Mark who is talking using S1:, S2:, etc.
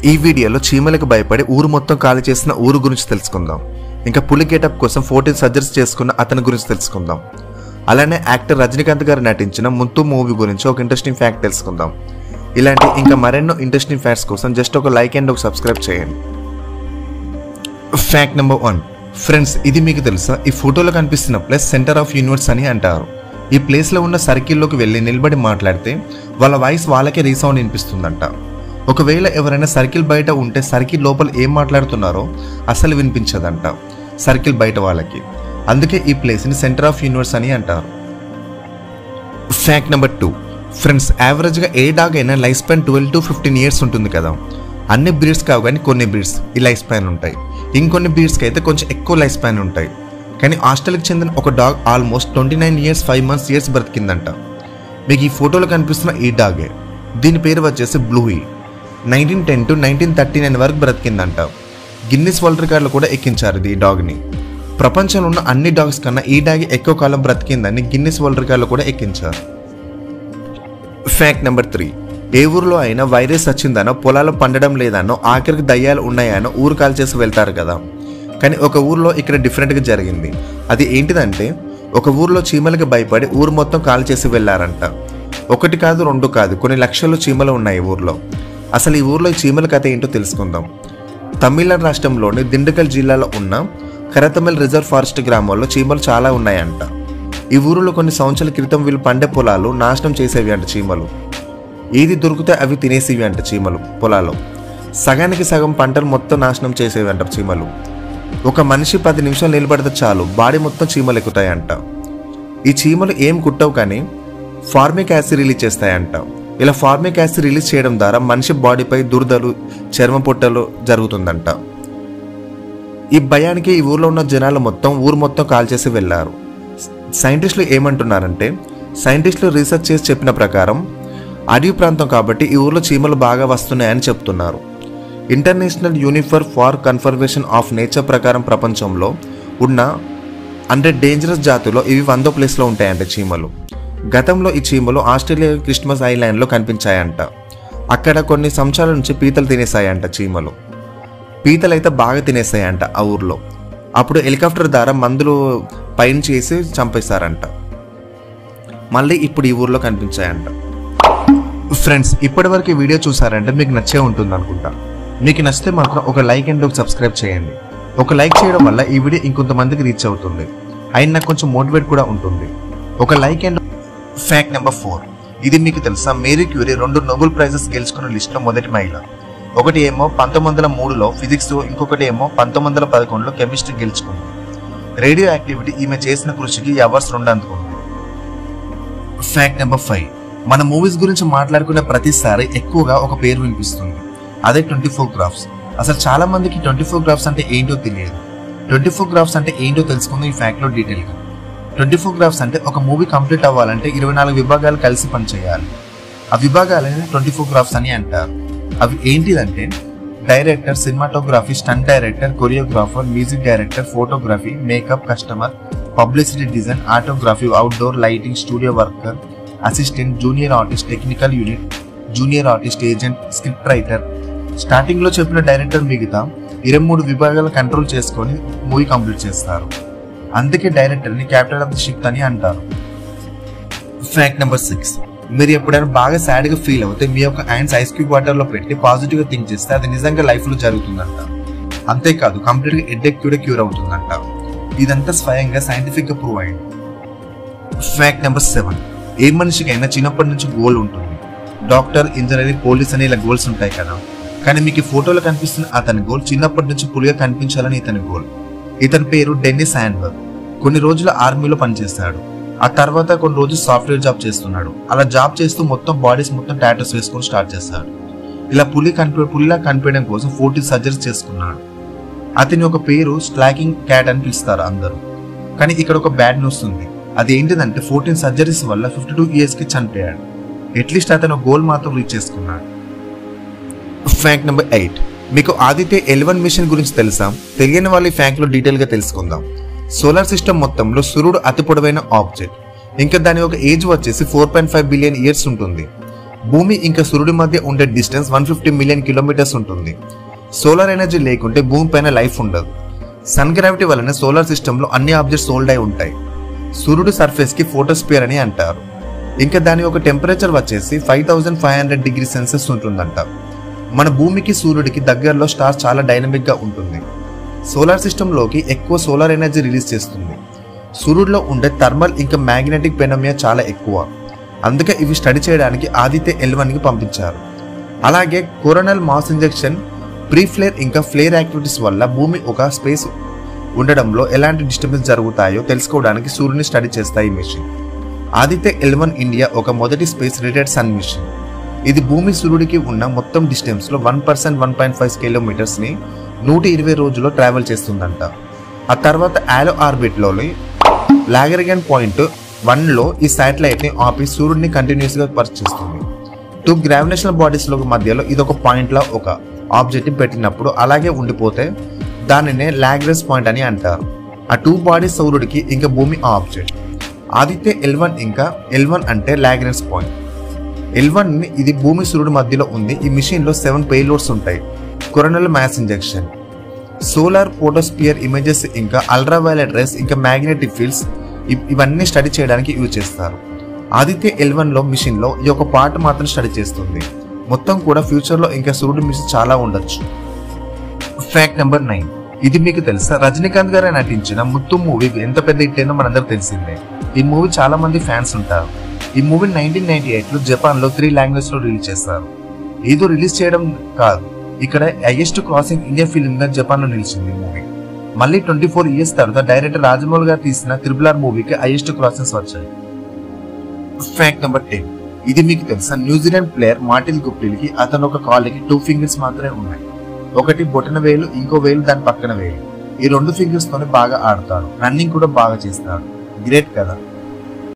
S1: ఈ వీడియోలో చీమలకు భయపడి ఊరు మొత్తం ఖాళీ చేసిన ఊరు గురించి తెలుసుకుందాం ఇంకా పులి గెటప్ కోసం ఫోర్టీన్ సర్జరీస్ చేసుకున్న అతని గురించి తెలుసుకుందాం అలానే యాక్టర్ రజనీకాంత్ గారు నటించిన ముంతు మూవీ గురించి ఒక ఇంట్రెస్టింగ్ ఫ్యాక్ట్ తెలుసుకుందాం ఇలాంటి ఇంకా మరెన్నో ఇంట్రెస్టింగ్ ఫ్యాక్ట్స్ కోసం జస్ట్ ఒక లైక్ అండ్ ఒక సబ్స్క్రైబ్ చేయండి ఫ్యాక్ట్ నెంబర్ వన్ ఫ్రెండ్స్ ఇది మీకు తెలుసా ఈ ఫోటోలో కనిపిస్తున్న ప్లేస్ సెంటర్ ఆఫ్ యూనివర్స్ అని అంటారు ఈ ప్లేస్లో ఉన్న సర్కిల్లోకి వెళ్ళి నిలబడి మాట్లాడితే వాళ్ళ వాయిస్ వాళ్ళకే రీసౌండ్ వినిపిస్తుందంట ఒకవేళ ఎవరైనా సర్కిల్ బయట ఉంటే సర్కిల్ లోపల ఏం మాట్లాడుతున్నారో అసలు వినిపించదంట సర్కిల్ బయట వాళ్ళకి అందుకే ఈ ప్లేస్ని సెంటర్ ఆఫ్ యూనివర్స్ అని అంటారు ఫ్యాక్ట్ నెంబర్ టూ ఫ్రెండ్స్ యావరేజ్గా ఏ డాగ్ అయినా life span twelve to fifteen years ఉంటుంది కదా అన్ని బ్రీడ్స్ కావు కానీ కొన్ని బ్రీడ్స్ ఈ లైఫ్ స్పాన్ ఉంటాయి ఇంకొన్ని బ్రీడ్స్కి అయితే కొంచెం ఎక్కువ లైఫ్ స్పాన్ ఉంటాయి కానీ ఆస్ట్రేలియాకి చెందిన ఒక dog almost twenty nine years five months years బ్రతికిందంట మీకు ఈ ఫోటోలో కనిపిస్తున్న ఈ డాగే దీని పేరు వచ్చేసి Bluey nineteen ten to nineteen thirty nine వరకు బ్రతికిందంట గిన్నిస్ వరల్డ్ రికార్డులు కూడా ఎక్కించారు ఇది ఈ డాగ్ని ప్రపంచంలో ఉన్న అన్ని డాగ్స్ కన్నా ఈ డాగ్ ఎక్కువ కాలం బ్రతికిందని గిన్నిస్ వరల్డ్ రికార్డులు కూడా ఎక్కించారు ఫ్యాక్ట్ నెంబర్ త్రీ ఏ ఊరిలో అయినా వైరస్ వచ్చిందనో పొలాలు పండడం లేదనో ఆఖరికి దయ్యాలు ఉన్నాయనో ఊరు కాల్ చేసి వెళ్తారు కదా కానీ ఒక ఊర్లో ఇక్కడ డిఫరెంట్గా జరిగింది అది ఏంటిదంటే ఒక ఊర్లో చీమలకి భయపడి ఊరు మొత్తం కాల్ చేసి వెళ్ళారంట ఒకటి కాదు రెండు కాదు కొన్ని లక్షల చీమలు ఉన్నాయి ఈ ఊర్లో అసలు ఈ ఊర్లో ఈ చీమల కథ ఏంటో తెలుసుకుందాం తమిళనాడు రాష్ట్రంలోని దిండుకల్ జిల్లాలో ఉన్న కరతమిల్ రిజర్వ్ ఫారెస్ట్ గ్రామాల్లో చీమలు చాలా ఉన్నాయంట ఈ ఊరిలో కొన్ని సంవత్సరాల క్రితం వీళ్ళు పండే పొలాలు నాశనం చేసేవి అంట చీమలు ఏది దొరికితే అవి తినేసేవి అంట చీమలు పొలాల్లో సగానికి సగం పంటలు మొత్తం నాశనం చేసేవి అంట చీమలు ఒక మనిషి పది నిమిషాలు నిలబడితే చాలు బాడీ మొత్తం చీమలు ఎక్కుతాయంట ఈ చీమలు ఏం కుట్టవు కానీ ఫార్మిక్ యాసిడ్ రిలీజ్ చేస్తాయంట ఇలా ఫార్మిక్ యాసిడ్ రిలీజ్ చేయడం ద్వారా మనిషి బాడీపై దురదలు చర్మ పొట్టలు జరుగుతుందంట ఈ భయానికి ఈ ఊర్లో ఉన్న జనాలు మొత్తం ఊరు మొత్తం కాల్ చేసి వెళ్ళారు సైంటిస్టులు ఏమంటున్నారంటే సైంటిస్టులు రీసెర్చ్ చేసి చెప్పిన ప్రకారం అడవి ప్రాంతం కాబట్టి ఈ ఊర్లో చీమలు బాగా వస్తున్నాయని చెప్తున్నారు ఇంటర్నేషనల్ యూనిఫర్ ఫార్ కన్ఫర్వేషన్ ఆఫ్ నేచర్ ప్రకారం ప్రపంచంలో ఉన్న హండ్రెడ్ డేంజరస్ జాతుల్లో ఇవి వందో ప్లేస్లో ఉంటాయంట చీమలు గతంలో ఈ చీమలు ఆస్ట్రేలియా క్రిస్మస్ ఐలాండ్లో కనిపించాయంట అక్కడ కొన్ని సంవత్సరాల నుంచి పీతలు తినేసాయంట చీమలు పీతలు అయితే బాగా తినేసాయంట ఆ ఊర్లో అప్పుడు హెలికాప్టర్ ద్వారా మందులు పైన చేసి చంపేశారంట మళ్ళీ ఇప్పుడు ఈ ఊర్లో కనిపించాయంట ఫ్రెండ్స్ ఇప్పటివరకు ఈ వీడియో చూసారంటే మీకు నచ్చే ఉంటుంది అనుకుంటా మీకు నచ్చితే మాత్రం ఒక లైక్ అండ్ ఒక సబ్స్క్రైబ్ చేయండి ఒక లైక్ చేయడం వల్ల ఈ వీడియో ఇంకొంతమందికి రీచ్ అవుతుంది అయిన నాకు కొంచెం మోటివేట్ కూడా ఉంటుంది ఒక like and fact number four ఇది మీకు తెలుసా మేరీ క్యూరీ రెండు నోబెల్ ప్రైజెస్ గెలుచుకున్న లిస్టులో మొదటి మహిళ ఒకటి ఏమో పంతొమ్మిది వందల మూడులో ఫిజిక్స్ ఇంకొకటి ఏమో పంతొమ్మిది వందల పదకొండులో కెమిస్ట్రీ గెలుచుకుంది రేడియో యాక్టివిటీ ఈమె చేసిన కృషికి ఈ అవార్డ్స్ రెండు అందుకుంది ఫ్యాక్ట్ నెంబర్ ఫైవ్ మన మూవీస్ గురించి మాట్లాడుకునే ప్రతిసారి ఎక్కువగా ఒక పేరు వినిపిస్తుంది అదే ట్వంటీ ఫోర్ గ్రాఫ్స్ అసలు చాలా మందికి ట్వంటీ ఫోర్ గ్రాఫ్స్ అంటే ఏంటో తెలియదు ట్వంటీ ఫోర్ గ్రాఫ్స్ అంటే ఏంటో తెలుసుకుంది ఈ ఫ్యాక్ట్ లో డీటెయిల్ గా ట్వంటీ ఫోర్ గ్రాఫ్స్ అంటే ఒక మూవీ కంప్లీట్ అవ్వాలంటే ఇరవై నాలుగు విభాగాలు కలిసి పనిచేయాలి ఆ విభాగాలని ట్వంటీ ఫోర్ గ్రాఫ్స్ అని అంటారు అవి ఏంటిదంటే director cinematography stunt director choreographer music director photography makeup customer publicity design autography outdoor lighting studio worker assistant junior artist technical unit junior artist agent script writer starting లో చెప్పిన director మిగతా ఇరవై మూడు విభాగాలు కంట్రోల్ చేసుకొని మూవీ కంప్లీట్ చేస్తారు అందుకే director ని క్యాప్టెన్ ఆఫ్ ది షిప్ అని అంటారు ఫ్యాక్ట్ నెంబర్ సిక్స్ మీరు ఎప్పుడైనా బాగా సాడ్ గా ఫీల్ అవుతే మీ యొక్క హ్యాండ్స్ ఐస్ క్యూబ్ వాటర్ లో పెట్టి పాజిటివ్ గా థింక్ చేస్తే అది నిజంగా లైఫ్ లో జరుగుతుందంట అంతేకాదు కంప్లీట్ గా హెడ్ కూడా క్యూర్ అవుతుందంట ఇదంతా స్వయంగా సైంటిఫిక్ గా ప్రూవ్ అయింది ఫ్యాక్ట్ నెంబర్ సెవెన్ ఏ మనిషికైనా చిన్నప్పటి నుంచి గోల్ ఉంటుంది డాక్టర్ ఇంజనీరింగ్ పోలీస్ అనే ఇలా గోల్స్ ఉంటాయి కదా కానీ మీకు ఈ ఫోటోలో కనిపిస్తున్న అతని గోల్ చిన్నప్పటి నుంచి పులిగా కనిపించాలని ఇతని గోల్ ఇతని పేరు డెన్నిస్ హ్యాండ్బర్గ్ కొన్ని రోజులు ఆర్మీలో పనిచేస్తాడు ఆ తర్వాత కొన్ని రోజులు సాఫ్ట్వేర్ జాబ్ చేస్తున్నాడు అలా జాబ్ చేస్తూ మొత్తం బాడీస్ మొత్తం టాటోస్ వేసుకొని స్టార్ట్ చేస్తాడు ఇలా పులి కనిపి పులిలా కనిపించడం కోసం ఫోర్టీ సర్జరీస్ చేసుకున్నాడు అతని ఒక పేరు స్లాకింగ్ క్యాట్ అని పిలుస్తారు అందరూ కానీ ఇక్కడ ఒక బ్యాడ్ న్యూస్ ఉంది అది ఏంటిదంటే ఫోర్టీన్ సర్జరీస్ వల్ల ఫిఫ్టీ టూ ఇయర్స్ కి చనిపోయాడు అట్లీస్ట్ అతను గోల్ మాత్రం రీచ్ చేసుకున్నాడు ఫ్యాక్ట్ నెంబర్ ఎయిట్ మీకు ఆదిత్య ఎలెవన్ మిషన్ గురించి తెలుసా తెలియని వాళ్ళ ఈ ఫ్యాక్ట్ లో డీటెయిల్ గా తెలుసుకుందాం సోలార్ సిస్టమ్ మొత్తంలో సూర్యుడు అతి పొడవైన ఆబ్జెక్ట్ ఇంకా దాని ఒక ఏజ్ వచ్చేసి four point five billion years ఉంటుంది భూమి ఇంకా సూర్యుడి మధ్య ఉండే distance one fifty million kilometres ఉంటుంది సోలార్ ఎనర్జీ లేకుంటే భూమి పైన లైఫ్ ఉండదు సన్ గ్రావిటీ వలన సోలార్ సిస్టంలో అన్ని ఆబ్జెక్ట్స్ హోల్డ్ అయి ఉంటాయి సూర్యుడు సర్ఫేస్ కి ఫోటోస్పియర్ అని అంటారు ఇంకా దాని ఒక టెంపరేచర్ వచ్చేసి five thousand five hundred degree Celsius ఉంటుందంట మన భూమికి సూర్యుడికి దగ్గరలో స్టార్ చాలా డైనమిక్ గా ఉంటుంది సోలార్ సిస్టంలోకి ఎక్కువ సోలార్ ఎనర్జీ రిలీజ్ చేస్తుంది సూర్యుడిలో ఉండే థర్మల్ ఇంకా మ్యాగ్నెటిక్ పెనమియా చాలా ఎక్కువ అందుకే ఇవి స్టడీ చేయడానికి ఆదిత్య ఎల్వన్ కి పంపించారు అలాగే coronal mass injection pre flare ఇంకా ఫ్లేర్ యాక్టివిటీస్ వల్ల భూమి ఒక స్పేస్ ఉండడంలో ఎలాంటి డిస్టర్బెన్స్ జరుగుతాయో తెలుసుకోవడానికి సూర్యుని స్టడీ చేస్తాయి ఈ మిషన్ ఆదిత్య ఎల్వన్ ఇండియా ఒక మొదటి స్పేస్ రిలేటెడ్ సన్ మిషన్ ఇది భూమి సూర్యుడికి ఉన్న మొత్తం డిస్టెన్స్ లో one percent one point five kilometres ని నూట ఇరవై రోజుల్లో ట్రావెల్ చేస్తుందంట ఆ తర్వాత ఆలో ఆర్బిట్ లో లాగరిగన్ పాయింట్ వన్ లో ఈ శాటిలైట్ ని ఆపి సూర్యుడిని కంటిన్యూస్ గా వర్క్ చేస్తుంది టూ గ్రావిటేషనల్ బాడీస్ లో మధ్యలో ఇది ఒక పాయింట్ లో ఒక ఆబ్జెక్ట్ ని పెట్టినప్పుడు అలాగే ఉండిపోతే దానినే లాగ్రెస్ పాయింట్ అని అంటారు ఆ టూ బాడీస్ సూర్యుడికి ఇంకా భూమి ఆబ్జెక్ట్ ఆదిత్య ఎల్వన్ ఇంకా ఎల్వన్ అంటే లాగ్రెన్స్ పాయింట్ ఎల్వన్ ఇది భూమి సూర్యుడి మధ్యలో ఉంది ఈ మిషన్ లో సెవెన్ పేలోడ్స్ ఉంటాయి coronal mass injection solar photosphere images ఇంకా అల్ట్రావైలెట్ రేస్ ఇంకా మ్యాగ్నెటిక్ ఫీల్డ్స్ ఇవన్నీ స్టడీ చేయడానికి యూజ్ చేస్తారు ఆదిత్య ఎల్వన్ లో మిషన్ లో ఈ ఒక పార్ట్ మాత్రం స్టడీ చేస్తుంది మొత్తం కూడా ఫ్యూచర్ లో ఇంకా సూర్యుడి మిషన్ చాలా ఉండొచ్చు ఫ్యాక్ట్ నెంబర్ నైన్ ఇది మీకు తెలుసా రజనీకాంత్ గారు నటించిన ముత్తు మూవీ ఎంత పెద్ద హిట్ అయిందో మనందరికి తెలిసిందే ఈ మూవీ చాలా మంది ఫ్యాన్స్ ఉంటారు ఈ మూవీ నైన్టీన్ నైన్టీ ఎయిట్ లో జపాన్ లో త్రీ లాంగ్వేజ్ లో రిలీజ్ చేస్తారు ఏదో రిలీజ్ చేయడం కాదు ఇక్కడ హైయెస్ట్ క్రాసింగ్ ఇండియా ఫిల్మ్ గా జపాన్ లో నిలిచింది ఈ మూవీ మళ్ళీ ట్వంటీ ఫోర్ ఇయర్స్ తర్వాత డైరెక్టర్ రాజమౌళి గారు తీసిన త్రిబుల్ ఆర్ మూవీకి హైయెస్ట్ క్రాసింగ్స్ వచ్చాయి ఫ్యాక్ట్ నెంబర్ టెన్ ఇది మీకు తెలుసా న్యూజిలాండ్ ప్లేయర్ మార్టిన్ గుప్టిల్ కి అతను ఒక కాళ్ళకి టూ ఫింగర్స్ మాత్రమే ఉన్నాయి ఒకటి బొటన వేలు ఇంకో వేలు దాని పక్కన వేలు ఈ రెండు ఫింగర్స్ తోనే బాగా ఆడతాడు రన్నింగ్ కూడా బాగా చేస్తాడు గ్రేట్ కదా